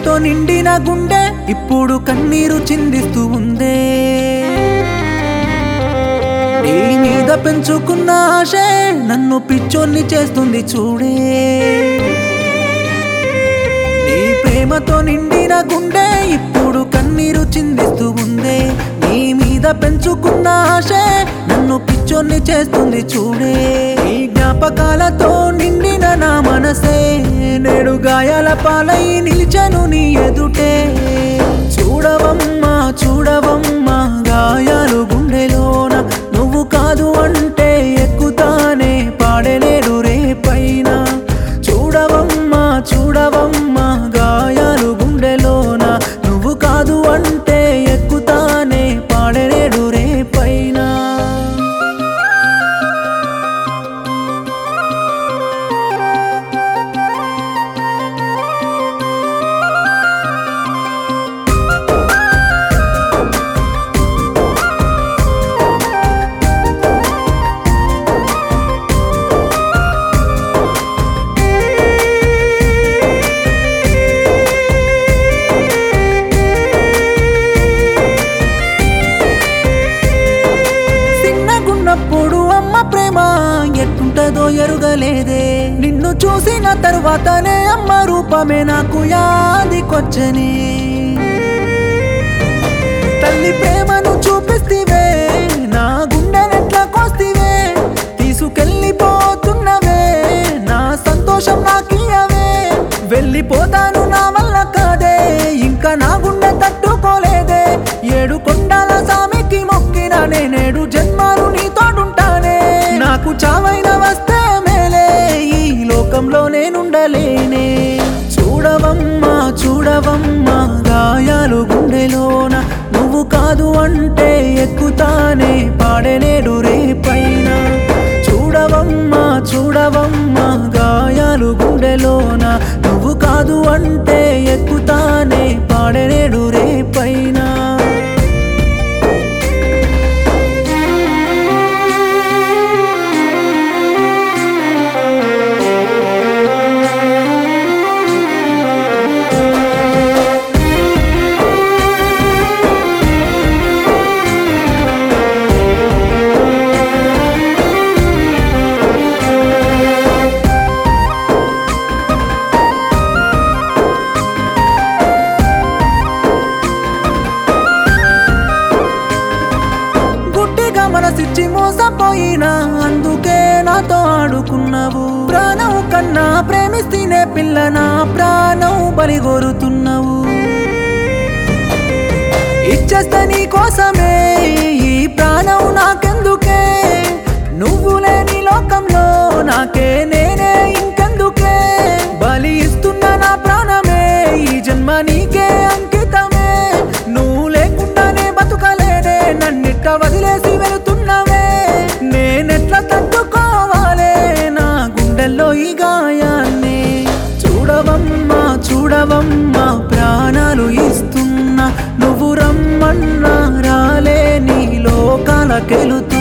ప్రేమతో నిండిన గుండె ఇప్పుడు కన్నీరు చిందిస్తూ ఉందే నీ మీద పెంచుకున్న ఆశే నన్ను పిచ్చోన్ని చేస్తుంది చూడే నీ ప్రేమతో నిండిన గుండె ఇప్పుడు కన్నీరు చిందిస్తూ ఉందే నీ మీద పెంచుకున్న ఆశే నన్ను పిచ్చోన్ని చేస్తుంది చూడే నీ జ్ఞాపకాలతో నిండిన నా మనసే నేడు గాయాల పాలై నిలిచను నీ ఎదుటే చూడవమ్మా చూడవమ్మా గాయాలు గుండెలోన నువ్వు కాదు అంటే ఎక్కుతానే పాడలేడు రేపైన చూడవమ్మా చూడవమ్మా గాయాలు గుండెలోన నువ్వు కాదు అంటే ఎక్కుతానే పాడలేడు రేపైనా చిన్నగున్నప్పుడు అమ్మ ప్రేమ ఎట్టుంటదో ఎరుగలేదే నిన్ను చూసిన తరువాతనే అమ్మ రూపమే నాకు యాదికొచ్చని తల్లి ప్రేమను చూపిస్తివే నా గుండెనెట్లా కోస్తివే తీసుకెళ్ళిపోతున్నవే నా సంతోషం నాకియవే వెళ్ళిపోతాను నా వల్ల కాదే ఇంకా నా గుండె తట్టుకోలేదే ఏడు కొండల సామికి మొక్కిన నేనేడు జన్మాలు నీ తోడుంటానే నాకు చావైన వస్తే మేలే ఈ లోకంలో నేనుండలేనే చూడవమ్మా చూడవమ్మా గాయాలు గుండెలోన నువ్వు కాదు అంటే ఎక్కుతానే పాడలేడు రేపైన చూడవమ్మా చూడవమ్మా గాయాలు గుండెలోన నువ్వు కాదు అంటే ఎక్కుతానే పాడలేడు రేపైనా గుడ్డిగా మనసిచ్చి మోసపోయినా అందుకే నాతో ఆడుకున్నావు ప్రాణం కన్నా ప్రేమిస్తేనే పిల్ల నా ప్రాణం బలిగోరుతున్నావు ఇచ్చేస్తా నీ కోసమే ఈ ప్రాణం నాకెందుకే నువ్వు లేని లోకంలో నాకే నేనే ఇంకెందుకే బలి ఇస్తున్న నా ప్రాణమే ఈ జన్మ నీకే అంకితమే నువ్వు లేకుండానే బతుకలేనే నన్నిట్ట వదిలేసి వెళుతున్నవే నేనెట్లా తట్టుకోవాలే నా గుండెల్లో ఈ గాయాన్ని చూడవమ్మా చూడవమ్మా ప్రాణాలు ఇస్తున్నా నువ్వు రమ్మన్నా రాలే నీ లోకాలకెళుతూ